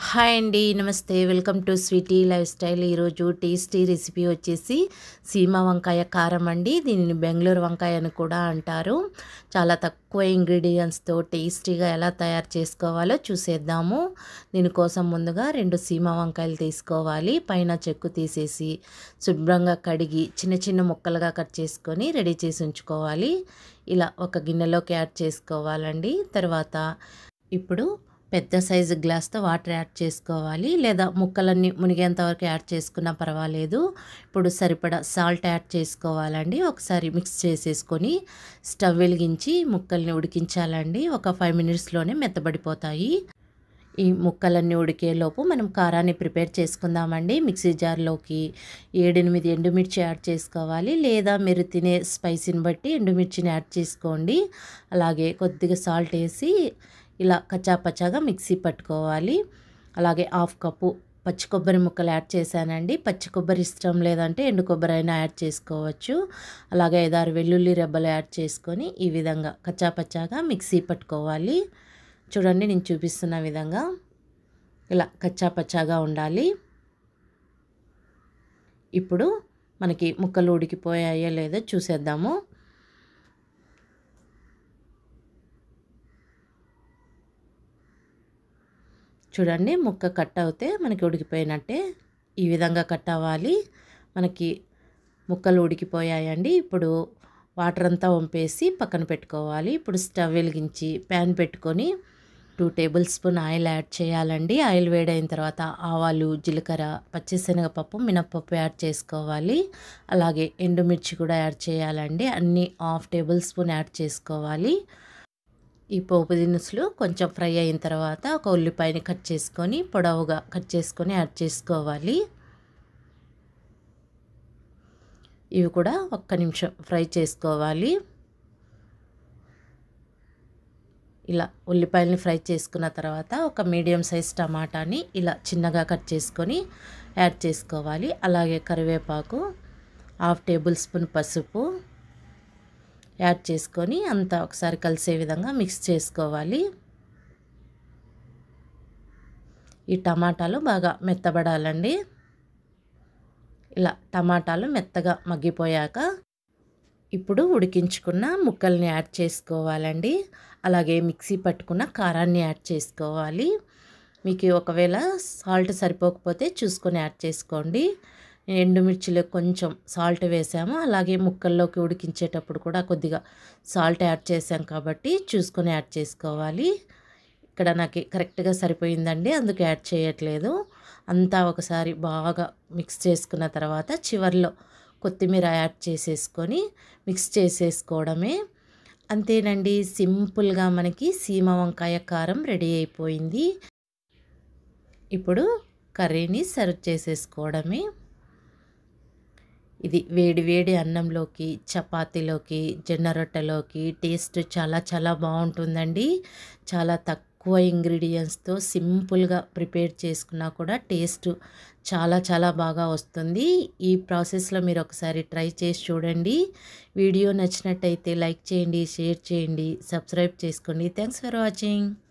hi అండి నమస్తే welcome to sweety lifestyle ఈరోజు టేస్టీ రెసిపీ వచ్చేసి సీమ వంకాయ కారం అండి దీనిని బెంగళూరు వంకాయ అని కూడా అంటారు చాలా తక్కువ ఇంగ్రీడియంట్స్తో టేస్టీగా ఎలా తయారు చేసుకోవాలో చూసేద్దాము దీనికోసం ముందుగా రెండు సీమ వంకాయలు తీసుకోవాలి పైన చెక్కు తీసేసి శుభ్రంగా కడిగి చిన్న చిన్న ముక్కలుగా కట్ చేసుకొని రెడీ చేసి ఉంచుకోవాలి ఇలా ఒక గిన్నెలోకి యాడ్ చేసుకోవాలండి తర్వాత ఇప్పుడు పెద్ద సైజు గ్లాస్తో వాటర్ యాడ్ చేసుకోవాలి లేదా ముక్కలన్నీ మునిగేంత వరకు యాడ్ చేసుకున్నా పర్వాలేదు ఇప్పుడు సరిపడా సాల్ట్ యాడ్ చేసుకోవాలండి ఒకసారి మిక్స్ చేసేసుకొని స్టవ్ వెలిగించి ముక్కల్ని ఉడికించాలండి ఒక ఫైవ్ మినిట్స్లోనే మెత్తబడిపోతాయి ఈ ముక్కలన్నీ ఉడికేలోపు మనం కారాన్ని ప్రిపేర్ చేసుకుందామండి మిక్సీ జార్లోకి ఏడెనిమిది ఎండుమిర్చి యాడ్ చేసుకోవాలి లేదా మీరు తినే స్పైసీని బట్టి ఎండుమిర్చిని యాడ్ చేసుకోండి అలాగే కొద్దిగా సాల్ట్ వేసి ఇలా కచ్చాపచ్చాగా మిక్సీ పట్టుకోవాలి అలాగే హాఫ్ కప్పు పచ్చి కొబ్బరి ముక్కలు యాడ్ చేశానండి పచ్చి కొబ్బరి ఇష్టం లేదంటే ఎండు కొబ్బరి అయినా యాడ్ చేసుకోవచ్చు అలాగే ఐదారు వెల్లుల్లి రెబ్బలు యాడ్ చేసుకొని ఈ విధంగా కచ్చాపచ్చాగా మిక్సీ పట్టుకోవాలి చూడండి నేను చూపిస్తున్న విధంగా ఇలా కచ్చాపచ్చాగా ఉండాలి ఇప్పుడు మనకి ముక్కలు ఉడికిపోయాయో లేదో చూసేద్దాము చూడండి ముక్క కట్ అవుతే మనకి ఉడికిపోయినట్టే ఈ విధంగా కట్ అవ్వాలి మనకి ముక్కలు ఉడికిపోయాయండి ఇప్పుడు వాటర్ అంతా వంపేసి పక్కన పెట్టుకోవాలి ఇప్పుడు స్టవ్ వెలిగించి ప్యాన్ పెట్టుకొని two tablespoon oil add చేయాలండి ఆయిల్ వేడైన తర్వాత ఆవాలు జీలకర్ర పచ్చిశనగపప్పు మినప్పప్పు యాడ్ చేసుకోవాలి అలాగే ఎండుమిర్చి కూడా యాడ్ చేయాలండి అన్నీ హాఫ్ టేబుల్ స్పూన్ యాడ్ చేసుకోవాలి ఈ పోపు దినుసులు కొంచెం ఫ్రై అయిన తర్వాత ఒక ఉల్లిపాయని కట్ చేసుకొని పొడవుగా కట్ చేసుకొని యాడ్ చేసుకోవాలి ఇవి కూడా ఒక్క నిమిషం ఫ్రై చేసుకోవాలి ఇలా ఉల్లిపాయలని ఫ్రై చేసుకున్న తర్వాత ఒక మీడియం సైజ్ టమాటాని ఇలా చిన్నగా కట్ చేసుకొని యాడ్ చేసుకోవాలి అలాగే కరివేపాకు హాఫ్ టేబుల్ స్పూన్ పసుపు యాడ్ చేసుకొని అంతా ఒకసారి కలిసే విధంగా మిక్స్ చేసుకోవాలి ఈ టమాటాలు బాగా మెత్తబడాలండి ఇలా టమాటాలు మెత్తగా మగ్గిపోయాక ఇప్పుడు ఉడికించుకున్న ముక్కల్ని యాడ్ చేసుకోవాలండి అలాగే మిక్సీ పట్టుకున్న కారాన్ని యాడ్ చేసుకోవాలి మీకు ఒకవేళ సాల్ట్ సరిపోకపోతే చూసుకొని యాడ్ చేసుకోండి ఎండుమిర్చిలో కొంచెం సాల్ట్ వేసాము అలాగే ముక్కల్లోకి ఉడికించేటప్పుడు కూడా కొద్దిగా సాల్ట్ యాడ్ చేసాం కాబట్టి చూసుకొని యాడ్ చేసుకోవాలి ఇక్కడ నాకు కరెక్ట్గా సరిపోయిందండి అందుకు యాడ్ చేయట్లేదు అంతా ఒకసారి బాగా మిక్స్ చేసుకున్న తర్వాత చివరిలో కొత్తిమీర యాడ్ చేసేసుకొని మిక్స్ చేసేసుకోవడమే అంతేనండి సింపుల్గా మనకి సీమ వంకాయ కారం రెడీ అయిపోయింది ఇప్పుడు కర్రీని సర్వ్ చేసేసుకోవడమే ఇది వేడి వేడి అన్నంలోకి చపాతీలోకి జొన్న రొట్టెలోకి టేస్ట్ చాలా చాలా బాగుంటుందండి చాలా తక్కువ ఇంగ్రీడియంట్స్తో సింపుల్గా ప్రిపేర్ చేసుకున్నా కూడా టేస్ట్ చాలా చాలా బాగా వస్తుంది ఈ ప్రాసెస్లో మీరు ఒకసారి ట్రై చేసి చూడండి వీడియో నచ్చినట్టయితే లైక్ చేయండి షేర్ చేయండి సబ్స్క్రైబ్ చేసుకోండి థ్యాంక్స్ ఫర్ వాచింగ్